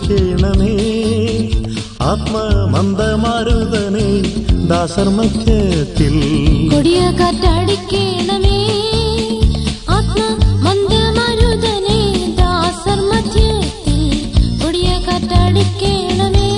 കാറ്റടിക്കണമേ ആത്മമന്ദമാരുതനെ ദാസർ മധ്യത്തിൽ കൊടിയ കാറ്റടിക്കണമേ ആത്മ മന്ദമരുതനെ ദാസർ മധ്യത്തിൽ കൊടിയ കാറ്റടിക്കണമേ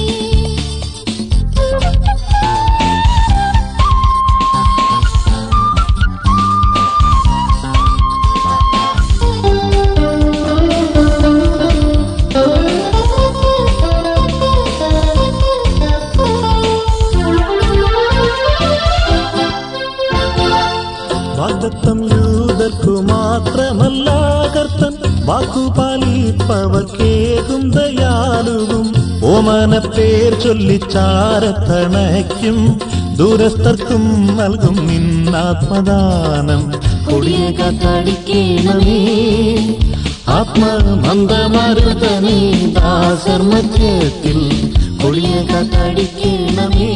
വാഗ്ദത്തം യൂതർക്കു മാത്രമല്ല കർത്തൻ വാക്കുപാലിപ്പവർക്കേകും ദയാലുവും ഓമന പേർ ചൊല്ലിച്ചാരത്തണയ്ക്കും ദൂരസ്ഥർക്കും നൽകും നിന്നാത്മദാനം കൊടിയ കാറ്റടിക്കണമേ ആത്മമന്ദമരുതനീ ദാസർ മധ്യത്തിൽ കൊടിയ കാറ്റടിക്കണമേ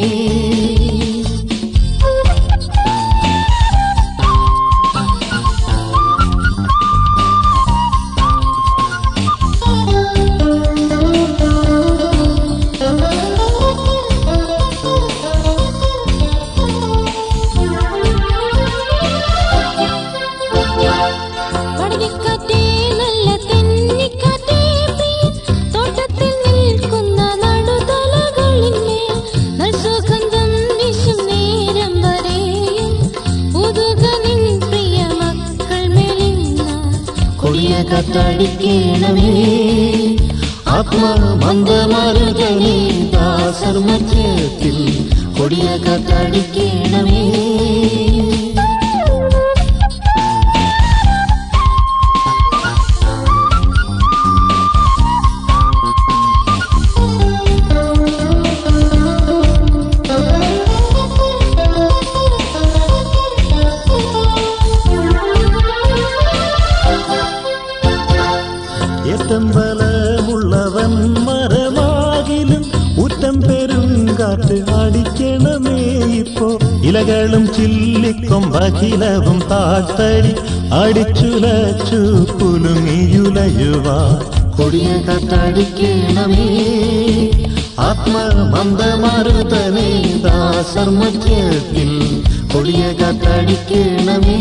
പടകിക്കാറ്റേ നല്ല തെന്നിക്കാറ്റേ പ്രിയ തോട്ടത്തിൽ നിൽക്കുന്ന നടുതലകളിന്മേൽ നൽസുഗന്ധം വീശും നേരം വരെയും ഉതുക നിൻ പ്രിയ മക്കൾ മെലിന്ന കൊടിയ കാറ്റടിക്കണമേ ആത്മമന്ദമരുതനീ ദാസർ മധ്യത്തിൽ കൊടിയ കാറ്റടിക്കണമേ ഏറ്റം ബലമുള്ളവൻ മരമാകിലും ഉറ്റം പെരുങ്കാറ്റ് അടിക്കണമേ ഇപ്പോ ഇലകളും ചില്ലിക്കൊമ്പഖിലവും താഴ്ത്തടി അടിച്ചുലച്ചു കുലുങ്ങിയുലയുവാ കൊടിയ കാറ്റടിക്കണമേ ആത്മമന്ദമരുതനേ ദാസർ മധ്യത്തിൽ കൊടിയ കാറ്റടിക്കണമേ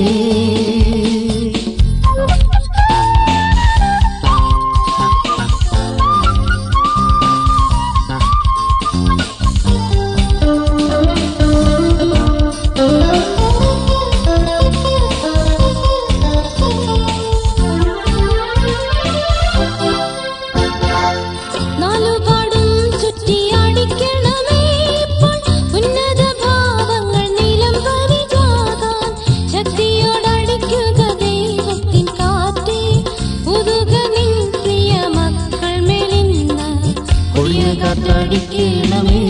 നാലുപാടും ചുറ്റി അടിക്കണമേ ഇപ്പോൾ ഉന്നത ഭാവങ്ങൾ നിലം പരിചാകാൻ ശക്തിയോടടിക്കുക ദൈവത്തിൻ കാറ്റേ ഉതുക നിൻ പ്രിയ മക്കൾ മെലിന്ന കൊടിയ കാറ്റടിക്കണമേ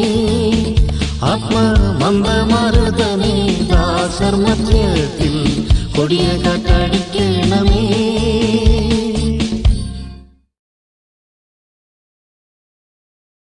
ആത്മമന്ദമരുതനേ ദാസർ മധ്യത്തിൽ കൊടിയ കാറ്റടിക്കണമേ